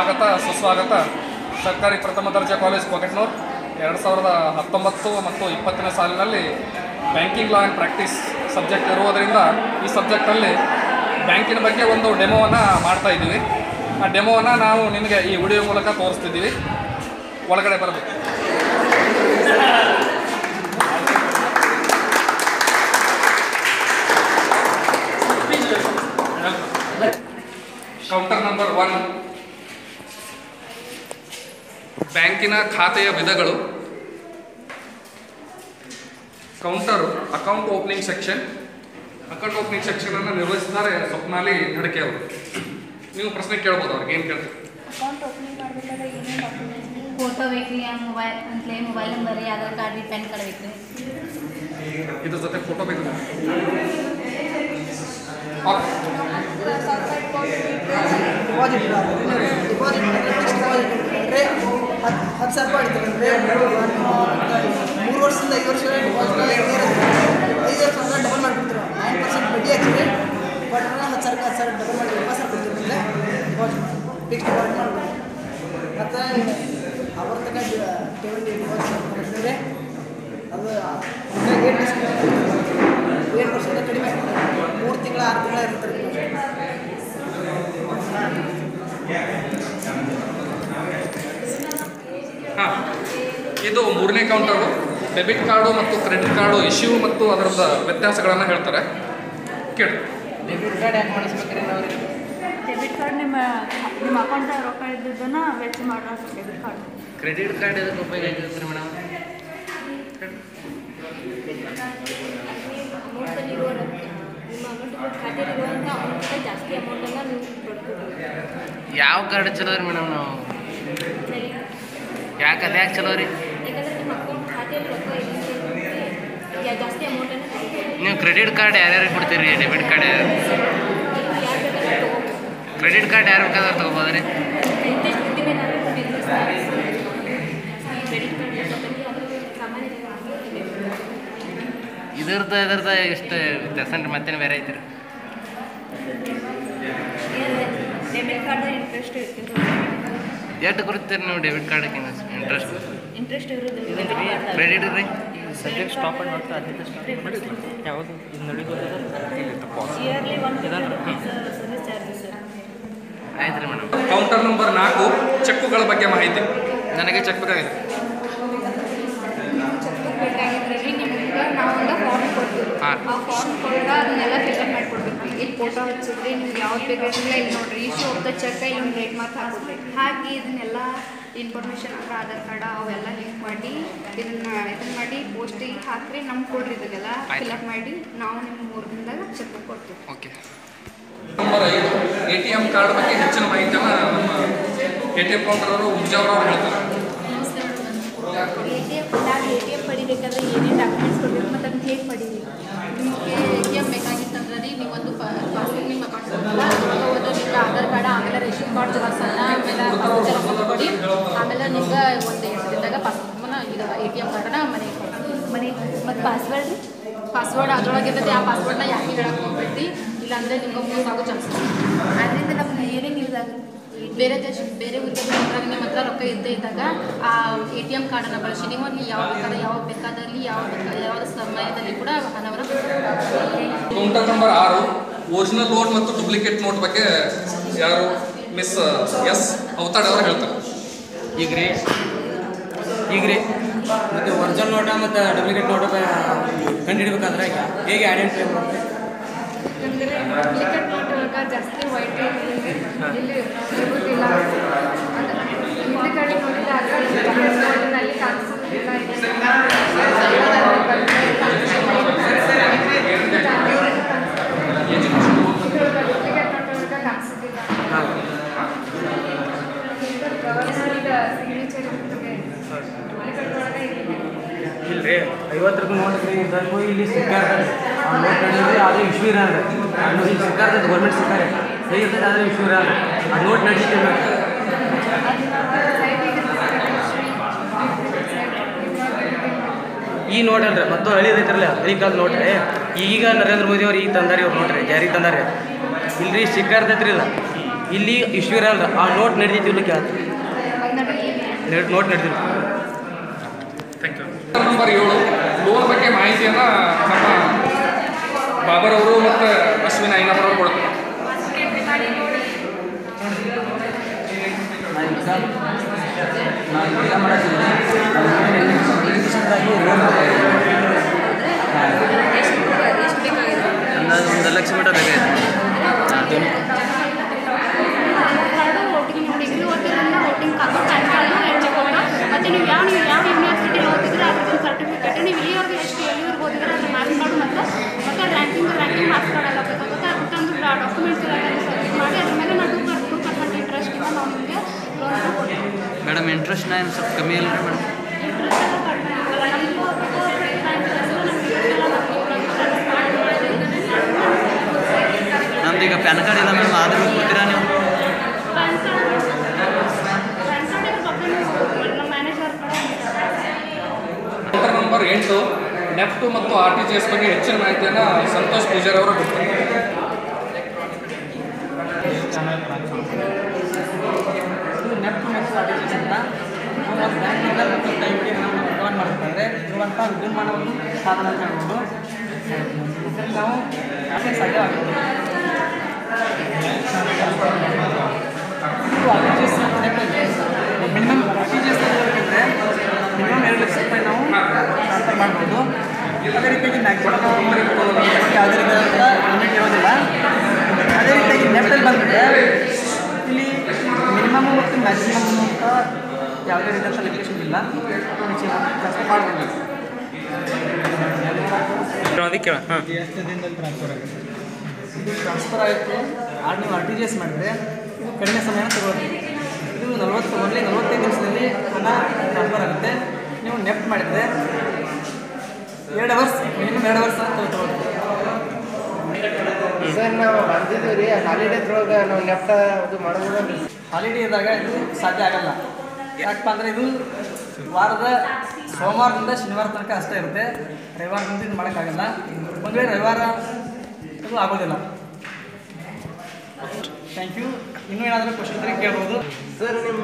ಸ್ವಾಗತ ಸುಸ್ವಾಗತ ಸರ್ಕಾರಿ ಪ್ರಥಮ ದರ್ಜೆ ಕಾಲೇಜ್ ಕೊಕೆಟ್ನೂರ್ ಎರಡು ಸಾವಿರದ ಹತ್ತೊಂಬತ್ತು ಮತ್ತು ಇಪ್ಪತ್ತನೇ ಸಾಲಿನಲ್ಲಿ banking law and practice subject ಇರುವುದರಿಂದ ಈ ಸಬ್ಜೆಕ್ಟಲ್ಲಿ ಬ್ಯಾಂಕಿನ ಬಗ್ಗೆ ಒಂದು ಡೆಮೋವನ್ನು ಮಾಡ್ತಾ ಇದ್ದೀವಿ ಆ ಡೆಮೋವನ್ನು ನಾವು ನಿಮಗೆ ಈ ವಿಡಿಯೋ ಮೂಲಕ ತೋರಿಸ್ತಿದ್ದೀವಿ ಒಳಗಡೆ ಬರಬೇಕು ಕೌಂಟರ್ ನಂಬರ್ ಒನ್ ಬ್ಯಾಂಕಿನ ಖಾತೆಯ ವಿಧಗಳು counter account opening section account opening section ಅನ್ನು ನಿರ್ವಹಿಸಿದ್ದಾರೆ ಸ್ವಪ್ನಾಲಿ ನಡಕೆ ಅವರು ನೀವು ಪ್ರಶ್ನೆ ಕೇಳ್ಬೋದು ಅವ್ರಿಗೆ ಏನು ಕೇಳ್ತೀವಿ ಅಕೌಂಟ್ ಓಪನಿಂಗ್ ಮಾಡಬೇಕಾದ್ರೆ ಏನೇನು ಡಾಕ್ಯುಮೆಂಟ್ಸ್ ಫೋಟೋ ಬೇಕ್ರಿ ಮೊಬೈಲ್ ಅಂತಲೇ ಮೊಬೈಲ್ ನಂಬರ್ ರೀ ಆಧಾರ್ ಕಾರ್ಡ್ ರೀ ಪ್ಯಾನ್ ಕಾರ್ಡ್ ಬೇಕ್ರಿ ಇದ್ರ ಜೊತೆ ಫೋಟೋ ಬೇಕು okay deposit deposit next deposit ಅಂದರೆ ಹತ್ತು ಹತ್ತು ಸಾವಿರ ರೂಪಾಯಿ ಇಡ್ತಾರೆ ಅಂದರೆ ಮೂರು ವರ್ಷದಿಂದ ಐದು ವರ್ಷ ಡಿಪಾಸಿಟ್ ಐದು ವರ್ಷ ಅಂದ್ರೆ ಡಬಲ್ ಮಾಡಿಬಿಡ್ತಾರೆ ನೈನ್ ಪರ್ಸೆಂಟ್ ಬಡ್ಡಿ ಹಾಕ್ತೀವಿ ಬಟ್ ಹತ್ತು ಸಾವಿರ ಹತ್ತು ಸಾವಿರ ಡಬಲ್ ಮಾಡಿ ಇಪ್ಪತ್ತು ಸಾವಿರ ಕೊಡ್ತೀವಿ ಅಂದರೆ ಡಿಪಾಸಿಟ್ ಫಿಕ್ಸ್ ಡಿಪಾಸಿಟ್ ಮಾಡ್ಬೋದು ಮತ್ತು ಆವರ್ತಕ ಠೇವಣಿ ಡಿಪಾಸಿಟ್ ಮಾಡಿದ್ರೆ ಅದು ಏಳು ಪರ್ಸೆಂಟ್ ಏಳು ಪರ್ಸೆಂಟ್ ಕಡಿಮೆ ಮೂರು ತಿಂಗಳ ಆರು ತಿಂಗಳ ಇರ್ತಾರೆ ಡಿಪಾಸಿಟ್ ಹಾಂ ಇದು ಮೂರನೇ ಕೌಂಟರು ಡೆಬಿಟ್ ಕಾರ್ಡು ಮತ್ತು ಕ್ರೆಡಿಟ್ ಕಾರ್ಡು ಇಶ್ಯೂ ಮತ್ತು ಅದರದ ವ್ಯತ್ಯಾಸಗಳನ್ನು ಹೇಳ್ತಾರೆ ಕೇಳಿ ಡೆಬಿಟ್ ಕಾರ್ಡ್ ಯಾಕೆ ಮಾಡಿಸ್ಬೇಕ್ರಿ ನಾವು ಡೆಬಿಟ್ ಕಾರ್ಡ್ ನಿಮ್ಮ ನಿಮ್ಮ ಅಕೌಂಟ್ದಾಗ ರೊಕ್ಕ ಇದ್ದಿದ್ದನ್ನು ವೆಚ್ಚ ಮಾಡೋದು ಡೆಬಿಟ್ ಕಾರ್ಡ್ ಕ್ರೆಡಿಟ್ ಕಾರ್ಡ್ ಎದಕ್ಕೆ ಉಪಯೋಗ ಆಗ್ತದೆ ರೀ ಮೇಡಮ್ ಅಮೌಂಟಲ್ಲಿ ಇರುವ ರೊಕ್ಕ ನಿಮ್ಮ ಅಮೌಂಟ್ ಖಾತೆಯಲ್ಲಿರುವಂಥ ಅಮೌಂಟ್ಗಿಂತ ಜಾಸ್ತಿ ಅಮೌಂಟನ್ನು ನೀವು ಕೊಡ್ತೀವಿ ಯಾವ ಕಾರ್ಡ್ ಚಲೋ ರೀ ಮೇಡಮ್ ನಾವು ಸರಿ ಯಾಕೆ ಅದು ಯಾಕೆ ಚಲೋ ರೀ ಯಾಕಂದರೆ ನಿಮ್ಮ ಅಕೌಂಟ್ ಖಾತೆಯಲ್ಲಿ ರೊಕ್ಕ ಇದೆ ಜಾಸ್ತಿ ಅಮೌಂಟನ್ನು ತೆಗಿತೀವಿ ನೀವು ಕ್ರೆಡಿಟ್ ಕಾರ್ಡ್ ಯಾರ್ಯಾರಿಗೆ ಕೊಡ್ತೀರಿ ಡೆಬಿಟ್ ಕಾರ್ಡ್ ಯಾರು ಯಾರು ಬೇಕಾದ್ರೆ ತೊಗೋಬೋದು ಕ್ರೆಡಿಟ್ ಕಾರ್ಡ್ ಯಾರು ಬೇಕಾದ್ರೆ ತೊಗೋಬೋದು ರೀ ಇಂಟ್ರೆಸ್ಟ್ ದುಡ್ಡಿ ಮೇಲೆ ನಾವು ಬಿಸ್ನೆಸ್ ಕ್ರೆಡಿಟ್ ಕಾರ್ಡ್ ತಗೊಂಡು ಅದರಲ್ಲಿ ಸಾಮಾನ್ಯ ಇದ್ರದ್ದು ಇದ್ರದ್ದು ಎಷ್ಟು ವ್ಯತ್ಯಾಸ ರೀ ಮತ್ತೇನು ಬೇರೆ ಐತಿ ರೀ ಡೆಬಿಟ್ ಕಾರ್ಡ್ ಇಂಟ್ರೆಸ್ಟ್ ಇರ್ತದೆ ಎಷ್ಟು ಕೊಡ್ತೀರಿ ನೀವು ಡೆಬಿಟ್ ಕಾರ್ಡಕ್ಕೆ ಇಂಟ್ರೆಸ್ಟ್ ಇಂಟ್ರೆಸ್ಟ್ ಇರೋದಿಲ್ಲ ಕ್ರೆಡಿಟ್ ರೀ ಸಬ್ಜೆಕ್ಟ್ ಸ್ಟಾಪ್ ಆ್ಯಂಡ್ ಮತ್ತೆ ಅಲ್ಲಿಂದ ಸ್ಟಾರ್ಟ್ ಯಾವುದು ಇದು ನಡೀತದೆ yearly one service charges sir ಆಯ್ತು ರೀ ಮೇಡಮ್ ಕೌಂಟರ್ ನಂಬರ್ ನಾಲ್ಕು ಚೆಕ್ಕುಗಳ ಬಗ್ಗೆ ಮಾಹಿತಿ ನನಗೆ ಚೆಕ್ ಬೇಕಾಗಿದೆ ಬೇಕಾಗಿದ್ರೆ ರೀ ನಿಮ್ಗೆ ನಾವೊಂದು ಫಾರ್ಮ್ ಕೊಡ್ತೀವಿ ಹಾಂ. ಆ ಫಾರ್ಮ್ ಕೊಟ್ಟ ಅದನ್ನೆಲ್ಲ ಫಿಲ್ಅಪ್ ಮಾಡಿ ಕೊಡ್ಬೇಕು ಇಲ್ಲಿ ಫೋಟೋ ಹಚ್ಚಿದ್ರಿ ನಿಮ್ಗೆ ಯಾವ್ದು ಬೇಕಾಗಿಲ್ಲ ಇಲ್ಲಿ ನೋಡ್ರಿ ಇಶ್ಯೂ ಆಫ್ ದ ಚೆಕ್ ಇಲ್ಲಿ ಒಂದು ರೇಟ್ ಮಾರ್ಕ್ ಹಾಕಿದ್ರಿ ಹಾಗೆ ಇದನ್ನೆಲ್ಲ ಇನ್ಫಾರ್ಮೇಷನ್ ಅಂದ್ರೆ ಆಧಾರ್ ಕಾರ್ಡ್ ಅವೆಲ್ಲ ಲಿಂಕ್ ಮಾಡಿ ಇದನ್ನ ಇದನ್ನ ಮಾಡಿ ಪೋಸ್ಟಿಗೆ ಹಾಕ್ರಿ ನಮ್ಗೆ ಕೊಡ್ರಿ ಇದಕ್ಕೆಲ್ಲ ಆಯ್ತು. ಫಿಲ್ಅಪ್ ಮಾಡಿ ನಾವು ನಿಮ್ಮ ಮೂರು ದಿನದಾಗ ಚೆಕ್ ಕೊಡ್ತೀವಿ ಓಕೆ ನಂಬರ್ ಐದು ಎ ಟಿ ಎಮ್ ಕಾರ್ಡ್ ಬಗ್ಗೆ ಹೆಚ್ಚಿನ ಮಾಹಿತಿಯನ್ನು ನಮ್ಮ ಎ ಟಿ ಎಮ್ ಕೌಂಟರ್ ಅವರು ಮುಜಾವರವರು ಹೇಳ್ತಾರೆ ಎ ಟಿ ಎಮ್ ನಾನು ಎ ಟಿ ಎಮ್ ಪಡಿಬೇಕಾದ್ರೆ ಏನೇನು ಡಾಕ್ಯುಮೆಂಟ್ಸ್ ಕೊಡಬೇಕು ಮತ್ತು ಅದನ್ನ ಹೇಗೆ ಪಡೀರಿ ನಿಮಗೆ ಎ ಟಿ ಎಮ್ ಬೇಕಾಗಿತ್ತಂದ್ರೆ ರೀ ನೀವೊಂದು ಪಾಸ್ಬುಕ್ ನಿಮ್ಮ ಅಕೌಂಟ್ ತಗೋದು ನಿಮ್ಗೆ ಆಧಾರ್ ಕಾರ್ಡ್ ಆಮೇಲೆ ರೇಷನ್ ಕಾರ್ಡ್ ಜೆರಾಕ್ಸ್ ಅನ್ನ ಆಮೇಲೆ ಪಾಸ್ಬುಕ್ ಜೆರಾಕ್ಸ್ ಕೊಡಿ ಆಮೇಲೆ ನಿಮ್ಗೆ ಒಂದು ಎಂಟು ದಿನದಾಗ ಪಾಸ್ಬುಕ್ನ ಇದು ಎ ಟಿ ಎಮ್ ಕಾರ್ಡನ್ನ ಮನೆಗೆ ಕೊಡ್ತೀವಿ ಮನೆ ಮತ್ತು ಪಾಸ್ವರ್ಡ್ ರೀ ಪಾಸ್ವರ್ಡ್ ಅದ್ರೊಳಗೆ ಇರ್ತೈತಿ ಆ ಪಾಸ್ವರ್ಡ್ನ ಯಾಕೆ ಹೇಳಕ್ಕೆ ಹೋಗ್ಬೇಡಿ ಇಲ್ಲಾಂದ್ರೆ ನಿಮ್ಗೆ ಮೋಸ ಆಗೋ ಚಾನ್ಸ್ ಅದರಿಂದ ನಮ್ಗೆ ಏನೇನು ಯೂಸ್ ಆಗುತ್ತೆ ಬೇರೆ ದೇಶ ಬೇರೆ ಊರಿಗೆ ಬಂದಾಗ ನಿಮ್ಮ ಹತ್ರ ರೊಕ್ಕ ಇದ್ದೇ ಇದ್ದಾಗ ಆ ಎ ಟಿ ಎಮ್ ಕಾರ್ಡನ್ನು ಬಳಸಿ ನೀವು ಅಲ್ಲಿ ಯಾವ ಬೇಕಾದ ಯಾವ ಬೇಕಾದಲ್ಲಿ ಯಾವ ಬೇಕಾದ ಯಾವ ಸಮಯದಲ್ಲಿ ಕೂಡ ಹಣವನ್ನು ಕೌಂಟರ್ ನಂಬರ್ ಆರು ಒರಿಜಿನಲ್ ನೋಟ್ ಮತ್ತು ಡೂಪ್ಲಿಕೇಟ್ ನೋಟ್ ಬಗ್ಗೆ ಯಾರು ಮಿಸ್ ಎಸ್ ಅವತಾಡ್ ಅವರು ಹೇಳ್ತಾರೆ ಈಗ ರೀ ಈಗ ರೀ ಮತ್ತು ಒರಿಜಿನಲ್ ನೋಟ ಮತ್ತು ಡೂಪ್ಲಿಕೇಟ್ ನೋಟ ಕಂಡು ಹಿಡಿಬೇಕಾದ್ರೆ ಹೇಗೆ ಐಡೆಂಟಿಫೈ ಮಾಡ್ತೀವಿ ಯಾಕಂದರೆ ಡೂಪ್ಲಿಕೇಟ್ ನೋಟ್ ಒಳಗೆ ಜಾಸ್ತಿ ವೈಟ್ ಇಲ್ಲಿ ಇರುವುದಿಲ್ಲ ಹಿಂದೆ ಕಡೆ ನೋಡಿದಾಗ ಅಲ್ಲಿ ಕಾಣಿಸೋದಿಲ್ಲ ಡೂಪ್ಲಿಕೇಟ್ ನೋಟ್ ಒಳಗೆ ಕಾಣಿಸೋದಿಲ್ಲ ಹಾಂ ಸಿಗ್ನೇಚರ್ ಇರ್ತದೆ ಡೂಪ್ಲಿಕೇಟ್ ಒಳಗೆ ಇರುತ್ತೆ ಇಲ್ರಿ ಐವತ್ತು ರೂಪಾಯಿ ನೋಡ್ರಿ ಇದ್ದಂಗೂ ಇಲ್ಲಿ ಸಿಕ್ಕಾರ ಆ ನೋಟ್ ನಡೆದ್ರೆ ಅದು ಇಶ್ಯೂ ಇರಲ್ಲ ಅದು ಇಲ್ಲಿ ಸಿಕ್ಕಾರ ಗೌರ್ಮೆಂಟ್ ಸಿಕ್ಕಾರೆ ಹೇಗಿರ್ತದೆ ಆದರೆ ಇಶ್ಯೂ ಇರಲ್ಲ ಆ ನೋಟ್ ನಡೀತಿಲ್ಲ ಈ ನೋಟ್ ಅಲ್ರಿ ಮತ್ತು ಹಳಿದೈತ್ರಲ್ಲ ಹಳಿ ಕಾಲದ ನೋಟ್ ರೀ ಈಗ ನರೇಂದ್ರ ಮೋದಿ ಅವ್ರು ಈಗ ತಂದಾರಿ ಅವ್ರು ನೋಡ್ರಿ ಜಾರಿಗೆ ತಂದಾರಿ ಇಲ್ರಿ ಸಿಕ್ಕಾರ್ತೈತ್ರಿ ಇಲ್ಲ ಇಲ್ಲಿ ಇಶ್ವೀರ ಅಲ್ಲ ಆ ನೋಟ್ ನಡೆದಿದ್ದಿಲ್ಲ ಕೇಳ್ತ ನೋಟ್ ನಡೆದಿಲ್ಲ ನಂಬರ್ ಏಳು ಲೋನ್ ಬಗ್ಗೆ ಮಾಹಿತಿಯನ್ನು ನಮ್ಮ ಬಾಬರ್ ಅವರು ಮತ್ತು ಅಶ್ವಿನ್ ಐನಪ್ಪರ್ ಅವರು ಕೊಡ್ತಾರೆ ನಾನು ಕೆಲಸ ಮಾಡತ್ತಿದ್ದೀನಿ ಅಂದಾಜು ಒಂದು ಲಕ್ಷ ಮೀಟರ್ ಬೇಕಾಗಿತ್ತು ಕಾರ್ಡು ವೋಟಿಂಗ್ ಡಿಗ್ರಿ ಓದ್ತಿರೋದ್ರಿಂದ ವೋಟಿಂಗ್ ಕಾರ್ಡು ಪ್ಯಾನ್ ಕಾರ್ಡು ಹೆಚ್ಚಿಕೊಂಡು ಮತ್ತು ನೀವು ಯಾವ ನೀವು ಯಾವ ಯೂನಿವರ್ಸಿಟಿ ಓದಿದ್ರೆ ಅದ್ರದ್ದು ಸರ್ಟಿಫಿಕೇಟ್ ನೀವು ಇಲ್ಲಿವರೆಗೂ ಎಷ್ಟು ಎಲ್ಲಿವರೆಗೂ ಓದಿದ್ರೆ ಅದ್ರ ಮಾರ್ಕ್ಸ್ ಕಾರ್ಡು ಮತ್ತು ಮತ್ತು ರ್ಯಾಂಕಿಂಗ್ ರ್ಯಾಂಕಿಂಗ್ ಮಾರ್ಕ್ಸ್ ಕಾರ್ಡ್ ಎಲ್ಲ ಬೇಕಾಗುತ್ತೆ ಅದಕ್ಕಂದ್ರೆ ಡಾಕ್ಯುಮೆಂಟ್ಸ್ ಎಲ್ಲ ಸಬ್ಮಿಟ್ ಮಾಡಿ ಅದ್ರ ಮೇಲೆ ನಾವು ಟೂ ಟೂ ಪರ್ಸೆಂಟ್ ಇಂಟ್ರೆಸ್ಟಿಂದ ನಾವು ನಿಮಗೆ ಲೋನ್ ಕೊಡ್ತೀವಿ ಮೇಡಮ್ ಇಂಟ್ರೆಸ್ಟ್ ಏನು ಸ್ವಲ್ಪ ಕಮ್ಮಿ ಇಲ್ಲ ರೀ ಮೇಡಮ್ ಇಂಟ್ರೆಸ್ಟ್ ಎಲ್ಲ ಕಡಿಮೆ ಆಗಲ್ಲ ನಮಗೂ ನಮ್ದು ಈಗ ಪ್ಯಾನ್ ಕಾರ್ಡ್ ಇಲ್ಲ ಮೇಡಮ್ ಆದರೂ ಕೊಡ್ತೀರಾ ನೀವು ಪ್ಯಾನ್ ಕಾರ್ಡ್ ಪ್ಯಾನ್ ಕಾರ್ಡ್ ಬಗ್ಗೆ ನಮ್ಮ ಮ್ಯಾನೇಜರ್ ಕಡೆ ಕೌಂಟರ್ ನಂಬರ್ ಎಂಟು ನೆಫ್ಟ್ ಮತ್ತು ಆರ್ ಟಿ ಜಿ ಎಸ್ ಬಗ್ಗೆ ಹೆಚ್ಚಿನ ಮಾಹಿತಿಯನ್ನು ಸಂತೋಷ್ ಪೂಜಾರಿ ಅವರು ಕೊಡ್ತಾರೆ ಇದು ನೆಫ್ಟ್ ಮತ್ತು ಆರ್ಟಿಫಿಸ್ ಅಂತ ನಾವು ಒಂದು ಬ್ಯಾಂಕಿಂದ ಮತ್ತು ಟೈಮ್ಗೆ ನಾವು ರೆಕಮೆಂಡ್ ಮಾಡ್ಬೇಕಂದ್ರೆ ಇರುವಂಥ ವಿದ್ಯುನ್ಮಾನವನ್ನು ಸಾಧನ ಅಂತ ಹೇಳ್ಬೋದು ಇದರಲ್ಲಿ ನಾವು ಯಾಕೆ ಸಾಧ್ಯವಾಗುತ್ತೆ ಇದು R T G S minimum R T G S ಇದ್ದರೆ ಮಿನಿಮಮ್ ಎರಡು ಲಕ್ಷ ರೂಪಾಯಿ ನಾವು ಟ್ರಾನ್ಸ್ಫರ್ ಮಾಡ್ಬೋದು ಅದೇ ರೀತಿಯಾಗಿ ಮ್ಯಾಕ್ಸಿಮಮ್ ಯಾವುದೇ ರೀತಿಯಾದಂಥ ಲಿಮಿಟ್ ಇರೋದಿಲ್ಲ ಅದೇ ರೀತಿಯಾಗಿ ನೆಫ್ಟಲ್ಲಿ ಬಂದರೆ ಇಲ್ಲಿ ಮಿನಿಮಮ್ ಮತ್ತು ಮ್ಯಾಕ್ಸಿಮಮ್ ಅಂತ ಯಾವುದೇ ರೀತಿಯಾದ ಲಿಮಿಟೇಷನ್ ಇಲ್ಲ ಟ್ರಾನ್ಸ್ಫರ್ ಮಾಡ್ಬೋದು ಅದಕ್ಕೆ ಹಾಂ ಎಷ್ಟು ದಿನದಲ್ಲಿ ಟ್ರಾನ್ಸ್ಫರ್ ಆಗುತ್ತೆ ಇದು ಟ್ರಾನ್ಸ್ಫರ್ ಆಯಿತು ಆರ್ ನೀವು ಆರ್ ಟಿ ಜಿ ಎಸ್ ಮಾಡಿದ್ರೆ ಇದು ಕಡಿಮೆ ಸಮಯನ ತಗೊಳ್ಳಿ ಇದು ನಲ್ವತ್ತು ಓನ್ಲಿ ನಲವತ್ತೈದು ನಿಮಿಷದಲ್ಲಿ ಹಣ ಟ್ರಾನ್ಸ್ಫರ್ ಆಗುತ್ತೆ ನೀವು ನೆಫ್ಟ್ ಮಾಡಿದರೆ ಎರಡು ಅವರ್ಸ್ ಮಿನಿಮಮ್ ಎರಡು ಅವರ್ಸ್ ಅಂತ ತಗೊಳ್ಳಿ ಸರ್ ನಾವು ಬಂದಿದ್ದೀವಿ ರೀ ಹಾಲಿಡೇದ್ರೊಳಗೆ ನಾವು ನೆಫ್ಟ ಅದು ಮಾಡ್ಬೋದು ಹಾಲಿಡೇ ಇದ್ದಾಗ ಇದು ಸಾಧ್ಯ ಆಗಲ್ಲ ಯಾಕಪ್ಪ ಅಂದರೆ ಇದು ವಾರದ ಸೋಮವಾರದಿಂದ ಶನಿವಾರ ತನಕ ಅಷ್ಟೇ ಇರುತ್ತೆ ರವಿವಾರದಿಂದ ಇದು ಮಾಡೋಕ್ಕಾಗಲ್ಲ ಒಂದು ವೇಳೆ ರವಿವಾರ ಇದು ಆಗೋದಿಲ್ಲ ಥ್ಯಾಂಕ್ ಯು ಇನ್ನೂ ಏನಾದರೂ ಕ್ವಶನ್ ಇದ್ದರೆ ಕೇಳ್ಬೋದು ಸರ್ ನಿಮ್ಮ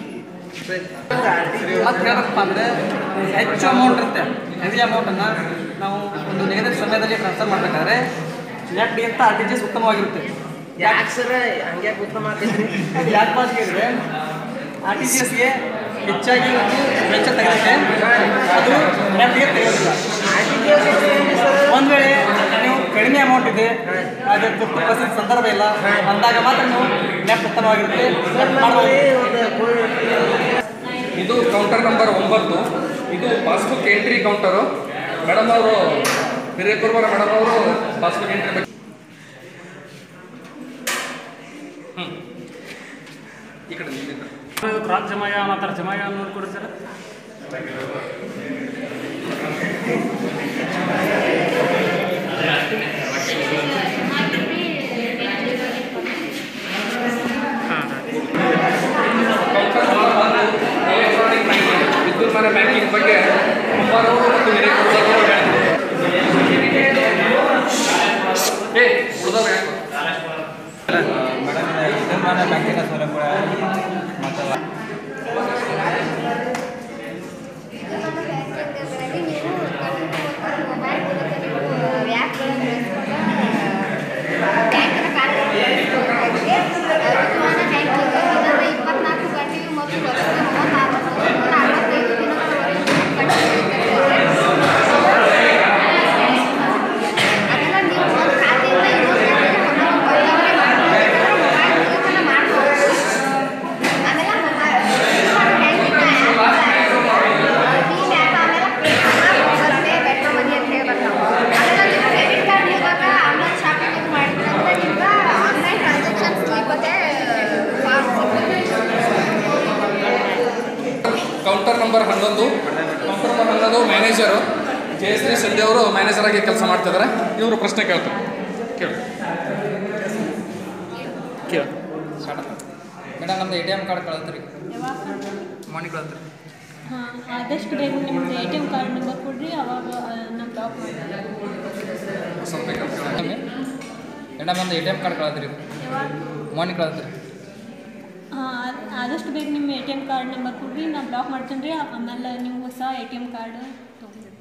ಮತ್ತೆ ಹೇಳ್ಬೇಕಪ್ಪ ಅಂದರೆ ಹೆಚ್ಚು ಅಮೌಂಟ್ ಇರುತ್ತೆ ಹೆವಿ ಅಮೌಂಟನ್ನು ನಾವು ಒಂದು ನಿಗದಿತ ಸಮಯದಲ್ಲಿ ಟ್ರಾನ್ಸ್ಫರ್ ಮಾಡಬೇಕಾದ್ರೆ ನೆಟ್ ಅಂತ ಆರ್ ಟಿ ಜಿ ಎಸ್ ಉತ್ತಮವಾಗಿರುತ್ತೆ ಯಾಕೆ ಸರ್ ಹಂಗೆ ಉತ್ತಮ ಆಗ್ತೈತ್ರಿ ಅದು ಯಾಕೆ ಮಾತು ಕೇಳಿದ್ರೆ ಆರ್ ಟಿ ಜಿ ಎಸ್ಗೆ ಹೆಚ್ಚಾಗಿ ಒಂದು ವೆಚ್ಚ ತೆಗೆದುತ್ತೆ ಅದು ನೆಫ್ಟ್ಗೆ ತೆಗೆಯೋದಿಲ್ಲ ಒಂದು ವೇಳೆ ನೀವು ಕಡಿಮೆ ಅಮೌಂಟ್ ಇದೆ ಅದು ತುರ್ತು ಪರಿಸ್ಥಿತಿ ಸಂದರ್ಭ ಇಲ್ಲ ಅಂದಾಗ ಮಾತ್ರ ನೀವು ನೆಫ್ಟ್ ಉತ್ತಮವಾಗಿರುತ್ತೆ ಮಾಡ್ಬೋದು. ಇದು ಕೌಂಟರ್ ನಂಬರ್ ಒಂಬತ್ತು ಇದು ಪಾಸ್ಬುಕ್ ಎಂಟ್ರಿ ಕೌಂಟರು ಮೇಡಮ್ ಅವರು ಹಿರೇಕುರ್ಬರ ಮೇಡಮ್ ಅವರು ಪಾಸ್ಬುಕ್ ಎಂಟ್ರಿ ಬಗ್ಗೆ ಹ್ಞೂ ಈ ಕಡೆ ನಿಂತಿದ್ದಾರೆ ಕ್ರಾಸ್ ಜಮಾಯ ಮಾತಾಡ ಜಮಾಯ ನೋಡ್ಕೊಡ್ರಿ ಸರ್ ಕೌಂಟರ್ ನಂಬರ್ ಒಂದು ಎಲೆಕ್ಟ್ರಾನಿಕ್ ಬ್ಯಾಂಕಿಂಗ್ ವಿದ್ಯುನ್ಮಾನ ಬ್ಯಾಂಕಿಂಗ್ ಬಗ್ಗೆ ಕುಮಾರವರು ಮತ್ತು ಹಿರೇಕುರ್ಬರ್ ಅವರು ಹೇಳಿದರು ಏ ಉಳಿದವ್ರು ಯಾಕೆ ಮೇಡಮ್ ವಿದ್ಯುನ್ಮಾನ ಬ್ಯಾಂಕಿನ ಸೌಲಭ್ಯ ಮಾತಲ್ಲ ಇಪ್ಪತ್ನಾಲ್ಕು ಗಂಟೆಯು ಮತ್ತು ವರ್ಷದ ಮೂವತ್ತಾರು ನೂರ ಅರವತ್ತೈದು ದಿನಗಳವರೆಗೂ ಅದೆಲ್ಲ ನೀವು ಒಂದು ಖಾತೆಯಿಂದ ಇನ್ನೊಂದು ಖಾತೆಗೆ ಹಣ ವರ್ಗಾವಣೆ ಮಾಡ್ಬೇಕಾದ್ರೆ ಮೊಬೈಲ್ ಮೂಲಕನೇ ಮಾಡ್ಬೋದು ಅದೆಲ್ಲ ಮೊಬೈಲ್ ಭೀಮ್ ಆ್ಯಪ್ ಆಮೇಲೆ ಗೂಗಲ್ ಪೇ ಬೆಟ್ರೋ ಮನಿ ಅಂತ ಹೇಳಿ ಬರ್ತಾವೆ ಅದೆಲ್ಲ ನೀವು ಕ್ರೆಡಿಟ್ ಕಾರ್ಡ್ ಮೂಲಕ ಆನ್ಲೈನ್ ಶಾಪಿಂಗ್ ಅದು ಮಾಡಿದ್ರೆ ಅಂದ್ರೆ ನಿಮ್ಗೆ ಆನ್ಲೈನ್ ಟ್ರಾನ್ಸಾಕ್ಷನ್ ಸ್ಲಿಪ್ ಮತ್ತೆ ಫಾರ್ಮ್ ಸಿಗ್ತದೆ ಕೌಂಟರ್ ನಂಬರ್ ಹನ್ನೊಂದು ಕೌಂಟರ್ ನಂಬರ್ ಹನ್ನೊಂದು ಮ್ಯಾನೇಜರು ಜಯಶ್ರೀ ಸಂಧ್ಯಾ ಅವರು ಮ್ಯಾನೇಜರ್ ಆಗಿ ಕೆಲಸ ಮಾಡ್ತಿದ್ದಾರೆ ಇವರು ಪ್ರಶ್ನೆ ಕೇಳ್ತಾರೆ ಕೇಳಿ ಕೇಳಿ ಮೇಡಮ್ ನಮ್ದು ಎ ಟಿ ಎಮ್ ಕಾರ್ಡ್ ಕಳತ್ರಿ ಮಾರ್ನಿಂಗ್ ಕಳತ್ರಿ ಹಾಂ ಆದಷ್ಟು ಬೇಗ ನಿಮ್ಮದು A T M card number ಕೊಡ್ರಿ ಅವಾಗ ನಮ್ಮ ಬ್ಲಾಕ್ ಮಾಡ್ತೀವಿ ಸ್ವಲ್ಪ ಬೇಕಂತ ಹೇಳಿ. ಮೇಡಮ್ ನಮ್ದು ಎ ಟಿ ಎಮ್ ಕಾರ್ಡ್ ಕಳತ್ರಿ ಮಾರ್ನಿಂಗ್ ಕಳತ್ರಿ ಹಾಂ ಆದಷ್ಟು ಬೇಗ ನಿಮ್ಮ A T M card number ಕೊಡ್ರಿ ನಾ ಬ್ಲಾಕ್ ಮಾಡ್ತೀನಿ ರೀ ಆಮೇಲೆ ನೀವು ಹೊಸ ಎ ಟಿ ಎಮ್ ಕಾರ್ಡ್ ತೊಗೊಂಡ್ರಿ